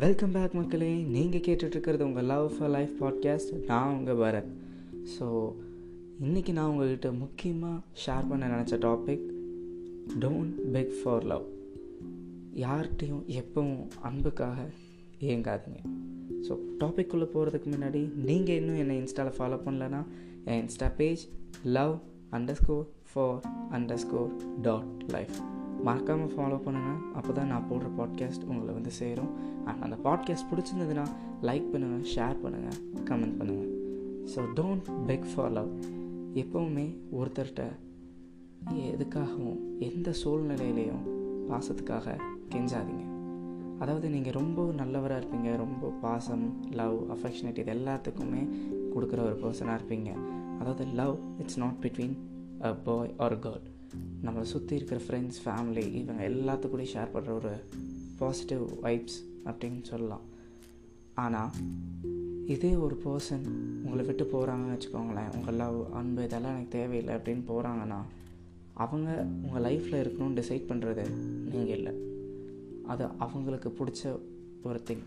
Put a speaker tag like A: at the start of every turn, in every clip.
A: welcome back மக்களே நீங்கள் கேட்டுட்ருக்கிறது உங்கள் லவ் ஃபார் லைஃப் பாட்காஸ்ட் நான் உங்கள் பரத் ஸோ இன்றைக்கி நான் உங்கள்கிட்ட முக்கியமாக ஷேர் பண்ண நினச்ச topic don't beg for love யார்கிட்டையும் எப்பவும் அன்புக்காக ஏங்காதீங்க ஸோ டாபிக்குள்ளே போகிறதுக்கு முன்னாடி நீங்கள் இன்னும் என்னை இன்ஸ்டாவில் ஃபாலோ பண்ணலன்னா என் insta page love underscore for underscore dot life மறக்காமல் ஃபாலோ பண்ணுங்கள் அப்போ தான் நான் போடுற பாட்காஸ்ட் உங்களை வந்து சேரும் அண்ட் அந்த பாட்காஸ்ட் பிடிச்சிருந்ததுன்னா லைக் பண்ணுங்கள் ஷேர் பண்ணுங்கள் கமெண்ட் பண்ணுங்கள் so don't beg for love எப்போவுமே ஒருத்தர்கிட்ட எதுக்காகவும் எந்த சூழ்நிலையிலையும் பாசத்துக்காக கெஞ்சாதீங்க அதாவது நீங்கள் ரொம்ப நல்லவராக இருப்பீங்க ரொம்ப பாசம் லவ் அஃபெக்ஷனேட் இது எல்லாத்துக்குமே கொடுக்குற ஒரு பர்சனாக இருப்பீங்க அதாவது love it's not between a boy or girl நம்மளை சுற்றி இருக்கிற ஃப்ரெண்ட்ஸ் ஃபேமிலி இவங்க எல்லாத்துக்கூடயும் ஷேர் பண்ணுற ஒரு பாசிட்டிவ் வைப்ஸ் அப்படின்னு சொல்லலாம் ஆனால் இதே ஒரு பர்சன் உங்களை விட்டு போகிறாங்கன்னு வச்சுக்கோங்களேன் உங்கள் லவ் அன்பு இதெல்லாம் எனக்கு தேவையில்லை அப்படின்னு போகிறாங்கன்னா அவங்க உங்கள் லைஃப்பில் இருக்கணும்னு டிசைட் பண்ணுறது நீங்கள் இல்லை அது அவங்களுக்கு பிடிச்ச ஒரு திங்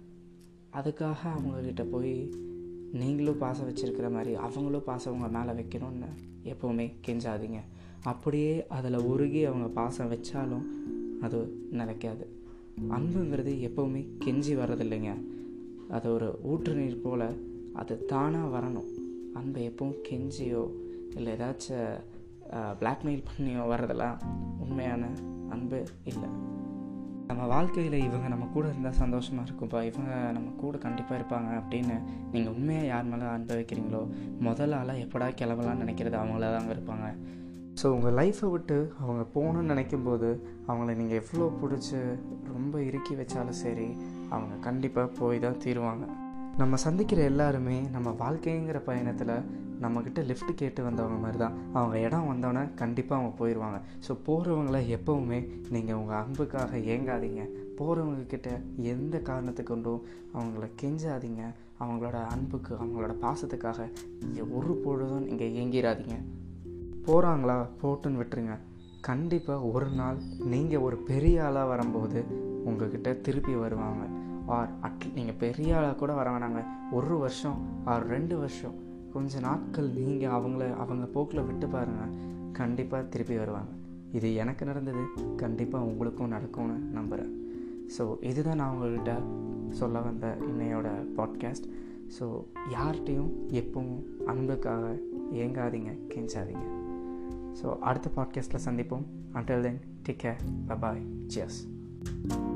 A: அதுக்காக அவங்கக்கிட்ட போய் நீங்களும் பாசம் வச்சுருக்கிற மாதிரி அவங்களும் பாசம் உங்கள் மேலே வைக்கணும்னு எப்போவுமே கெஞ்சாதீங்க அப்படியே அதில் உருகி அவங்க பாசம் வச்சாலும் அது நிலைக்காது அன்புங்கிறது எப்போவுமே கெஞ்சி வர்றதில்லைங்க அது ஒரு ஊற்று நீர் போல் அது தானாக வரணும் அன்பை எப்பவும் கெஞ்சியோ இல்லை ஏதாச்சும் பிளாக்மெயில் பண்ணியோ வர்றதெல்லாம் உண்மையான அன்பு இல்லை நம்ம வாழ்க்கையில் இவங்க நம்ம கூட இருந்தால் சந்தோஷமாக இருக்கும்ப்பா இவங்க நம்ம கூட கண்டிப்பாக இருப்பாங்க அப்படின்னு நீங்கள் உண்மையாக யார் மேலே அன்பை வைக்கிறீங்களோ முதல் ஆளாக எப்படா கிளம்பலான்னு நினைக்கிறது அவங்கள தாங்க இருப்பாங்க ஸோ உங்கள் லைஃப்பை விட்டு அவங்க போகணுன்னு நினைக்கும் போது அவங்கள நீங்கள் எவ்வளோ பிடிச்சி ரொம்ப இறுக்கி வச்சாலும் சரி அவங்க கண்டிப்பாக போய் தான் தீருவாங்க நம்ம சந்திக்கிற எல்லாருமே நம்ம வாழ்க்கைங்கிற பயணத்தில் நம்மக்கிட்ட லிஃப்ட் கேட்டு வந்தவங்க மாதிரி தான் அவங்க இடம் வந்தோடனே கண்டிப்பாக அவங்க போயிடுவாங்க ஸோ போகிறவங்கள எப்போவுமே நீங்கள் உங்கள் அன்புக்காக ஏங்காதீங்க போகிறவங்கக்கிட்ட எந்த காரணத்தை கொண்டும் அவங்கள கெஞ்சாதீங்க அவங்களோட அன்புக்கு அவங்களோட பாசத்துக்காக ஒரு பொழுதும் நீங்கள் ஏங்கிடாதீங்க போகிறாங்களா போட்டுன்னு விட்டுருங்க கண்டிப்பாக ஒரு நாள் நீங்கள் ஒரு பெரிய ஆளாக வரும்போது உங்ககிட்ட திருப்பி வருவாங்க ஆர் அட் நீங்கள் பெரிய ஆளாக கூட வர வேணாங்க ஒரு வருஷம் ஆர் ரெண்டு வருஷம் கொஞ்ச நாட்கள் நீங்கள் அவங்கள அவங்க போக்கில் விட்டு பாருங்கள் கண்டிப்பாக திருப்பி வருவாங்க இது எனக்கு நடந்தது கண்டிப்பாக உங்களுக்கும் நடக்கும்னு நம்புகிறேன் ஸோ இதுதான் நான் உங்கள்கிட்ட சொல்ல வந்த இன்னையோட பாட்காஸ்ட் ஸோ யார்கிட்டையும் எப்பவும் அன்புக்காக ஏங்காதீங்க கெஞ்சாதீங்க ஸோ அடுத்த பாட்காஸ்ட்டில் சந்திப்போம் until then take care bye cheers